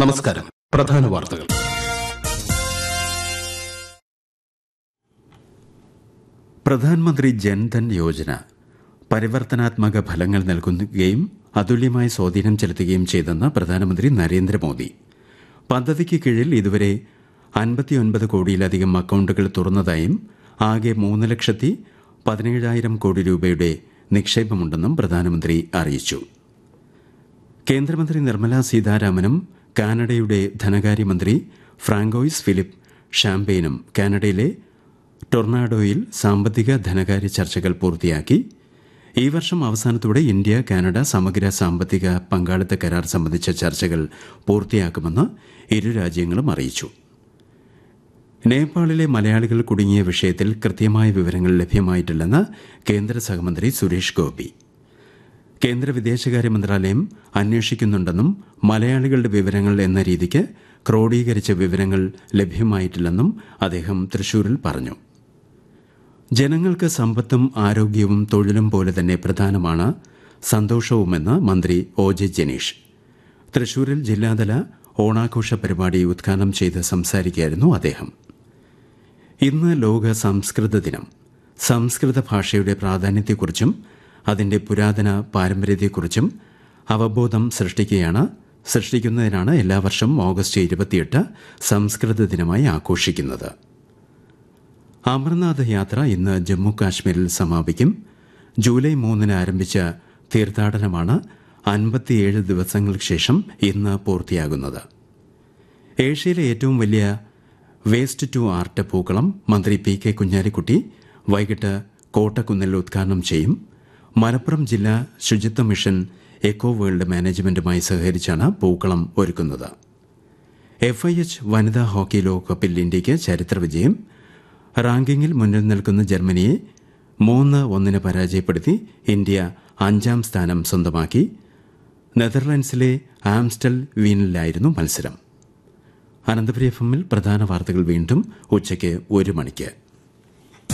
നമസ്കാരം പ്രധാന വാർത്തകൾ പ്രധാനമന്ത്രി ജൻധൻ യോജന പരിവർത്തനാത്മക ഫലങ്ങൾ നൽകുകയും അതുല്യമായ സ്വാധീനം ചെലുത്തുകയും ചെയ്തെന്ന് പ്രധാനമന്ത്രി നരേന്ദ്രമോദി പദ്ധതിക്ക് കീഴിൽ ഇതുവരെ അൻപത്തിയൊൻപത് കോടിയിലധികം അക്കൌണ്ടുകൾ തുറന്നതായും ആകെ മൂന്ന് ലക്ഷത്തി പതിനേഴായിരം കോടി രൂപയുടെ നിക്ഷേപമുണ്ടെന്നും പ്രധാനമന്ത്രി അറിയിച്ചു കേന്ദ്രമന്ത്രി നിർമ്മല സീതാരാമനും കാനഡയുടെ ധനകാര്യമന്ത്രി ഫ്രാങ്കോയിസ് ഫിലിപ്പ് ഷാംപെയിനും കാനഡയിലെ ടൊർണാഡോയിൽ സാമ്പത്തിക ധനകാര്യ ചർച്ചകൾ പൂർത്തിയാക്കി ഈ വർഷം അവസാനത്തോടെ ഇന്ത്യ കാനഡ സമഗ്ര സാമ്പത്തിക പങ്കാളിത്ത കരാർ സംബന്ധിച്ച ചർച്ചകൾ പൂർത്തിയാക്കുമെന്ന് ഇരു രാജ്യങ്ങളും അറിയിച്ചു നേപ്പാളിലെ മലയാളികൾ കുടുങ്ങിയ വിഷയത്തിൽ കൃത്യമായ വിവരങ്ങൾ ലഭ്യമായിട്ടില്ലെന്ന് കേന്ദ്ര സഹമന്ത്രി സുരേഷ് ഗോപി കേന്ദ്ര വിദേശകാര്യ മന്ത്രാലയം അന്വേഷിക്കുന്നുണ്ടെന്നും മലയാളികളുടെ വിവരങ്ങൾ എന്ന രീതിക്ക് ക്രോഡീകരിച്ച വിവരങ്ങൾ ലഭ്യമായിട്ടില്ലെന്നും അദ്ദേഹം തൃശൂരിൽ പറഞ്ഞു ജനങ്ങൾക്ക് സമ്പത്തും ആരോഗ്യവും തൊഴിലും പോലെ തന്നെ പ്രധാനമാണ് സന്തോഷവുമെന്ന് മന്ത്രി ഒ ജെ ജനീഷ് തൃശൂരിൽ ജില്ലാതല ഓണാഘോഷ പരിപാടി ഉദ്ഘാടനം ചെയ്ത് സംസാരിക്കുകയായിരുന്നു അദ്ദേഹം ഇന്ന് ലോക സംസ്കൃത ദിനം സംസ്കൃത ഭാഷയുടെ പ്രാധാന്യത്തെക്കുറിച്ചും അതിന്റെ പുരാതന പാരമ്പര്യത്തെക്കുറിച്ചും അവബോധം സൃഷ്ടിക്കുകയാണ് സൃഷ്ടിക്കുന്നതിനാണ് എല്ലാ വർഷവും ഓഗസ്റ്റ് ഇരുപത്തിയെട്ട് സംസ്കൃത ദിനമായി ആഘോഷിക്കുന്നത് അമർനാഥ് യാത്ര ഇന്ന് ജമ്മു കാശ്മീരിൽ സമാപിക്കും ജൂലൈ മൂന്നിന് ആരംഭിച്ച തീർത്ഥാടനമാണ് അൻപത്തിയേഴ് ദിവസങ്ങൾക്ക് ശേഷം ഇന്ന് പൂർത്തിയാകുന്നത് ഏഷ്യയിലെ ഏറ്റവും വലിയ വേസ്റ്റ് ടു ആർട്ട് പൂക്കളം മന്ത്രി പി കെ കുഞ്ഞാലിക്കുട്ടി വൈകിട്ട് കോട്ടക്കുന്നിൽ ഉദ്ഘാടനം ചെയ്യും മലപ്പുറം ജില്ലാ ശുചിത്വ മിഷൻ എക്കോ വേൾഡ് മാനേജ്മെന്റുമായി സഹകരിച്ചാണ് പൂക്കളം ഒരുക്കുന്നത് എഫ് ഐ എച്ച് വനിതാ ഹോക്കി ലോകകപ്പിൽ ഇന്ത്യയ്ക്ക് ചരിത്ര വിജയം റാങ്കിങ്ങിൽ മുന്നിൽ നിൽക്കുന്ന ജർമ്മനിയെ മൂന്ന് ഒന്നിന് പരാജയപ്പെടുത്തി ഇന്ത്യ അഞ്ചാം സ്ഥാനം സ്വന്തമാക്കി നെതർലാൻഡ്സിലെ ആംസ്റ്റൽ വീനിലായിരുന്നു മത്സരം അനന്തപുരി എഫ് എമ്മിൽ പ്രധാന വാർത്തകൾ വീണ്ടും ഉച്ചയ്ക്ക് ഒരു മണിക്ക്